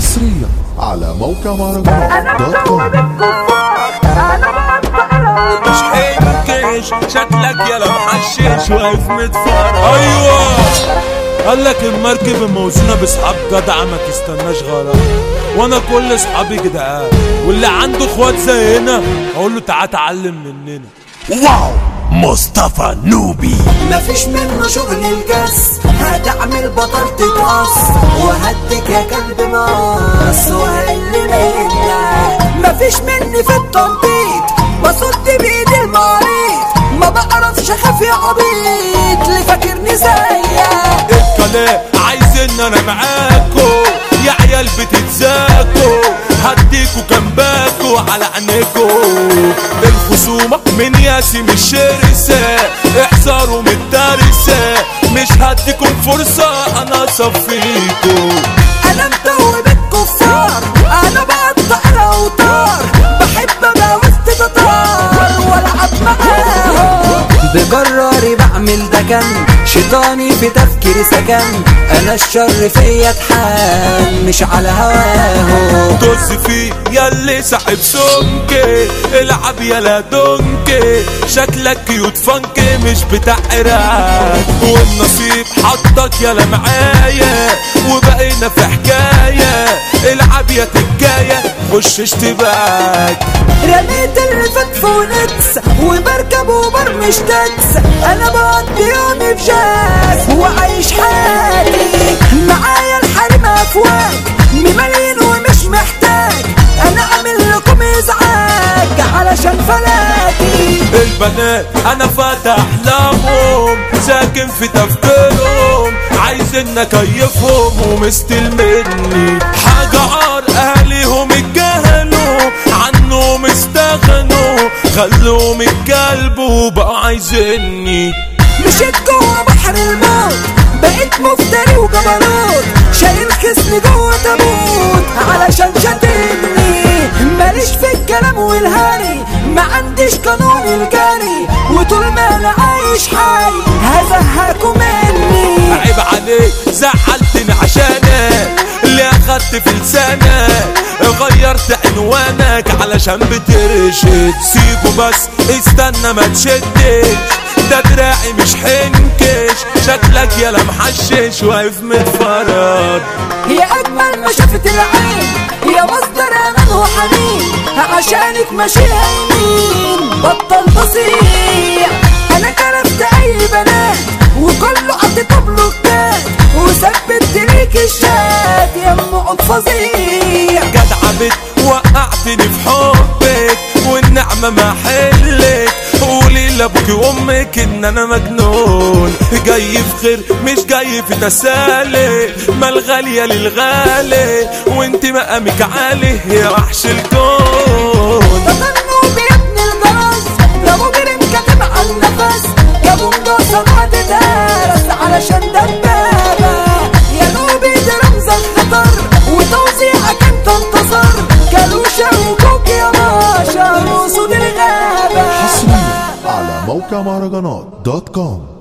حصريا على موقع مهرجانات دوت كوم مش حنكش شكلك يا محشش واقف متفرج ايوه قال لك المركب الموزونة بصحاب جدعة ما تستناش غرام وانا كل اصحابي جدعان واللي عنده اخوات زينا اقول له تعال اتعلم مننا واو مصطفى نوبي مفيش منه شغل الجس هتعمل بطل تتقص وهديك يا كلب مقص وهقل منك مفيش مني في التنطيط بصد بايدي المريض ما بعرفش اخاف يا عبيط اللي فاكرني زيك الكلام عايز ان انا معاكو يا عيال بتتزاكو هديكوا جنباكو على عينيكو الخصومة من ياسي مش شرسة احذروا من الدارسة مش هديكم فرصة انا اصفيكو انا متوب الكفار انا بقطع الاوتار بحب ابقى وسط تتار والعب معاهم بقراري بعمل دكن شيطاني في تفكيري سكن انا الشر فيا اتحان مش على هواهم طز فيه ياللي صاحب سمكي العب يلا دونكي شكلك كيوت فانكي مش بتاع عراق والنصيب حطك يلا معايا وبقينا في حكاية العب يا تكاية خش اشتباك رميت الرفات فونكس وبركب وبرمش تاكس انا بقضي يومي في جاز وعايش حالي معايا الحريم افواج مملين ومش محتاج انا عامل لكم ازعاج علشان فلاكي البنات انا فاتح احلامهم ساكن في تفكيرهم عايز ان اكيفهم ومستل مني حاجة عار اهليهم اتجاهلوا عنهم استغنوا خلوهم اتكلبوا بقوا عايزيني مشيت جوه بحر الموت بقيت مفتري وجبروت شايل خصمي جوه تابوت علشان شاتمني ماليش في الكلام والهري ما عنديش قانون الجري وطول ما انا عايش حي هزهقكوا مني عيب عليك زعلتني عشانك اللي اخدت في لسانك غيرت عنوانك علشان بترشد سيبه بس استنى ما تشدش ده دراعي مش حنكش شكلك يا محشش واقف متفرج هي اجمل ما شافت العين يا مصدر امان وحنين عشانك ماشيها يمين بطل تصيح انا كرفت اي بنات وكله قضيته بلوكات وثبت ليك الشات يا ام عود فظيع جدعة بت وقعتني في حبك والنعمة ما حلك قولي لابوك وامك ان انا مجنون جاي في خير مش جاي في تسالي ما الغالية للغالي وانت مقامك عالي يا وحش الكون تطنوا بابن الجرس ده مجرم كاتب على النفس جابوا مجوزة بعد دارس علشان دبابة يا نوبي ده رمز الخطر وتوزيعك انت انتصر كالوشة وكوك يا باشا وصول الغابة حصريا على موقع مهرجانات دوت كوم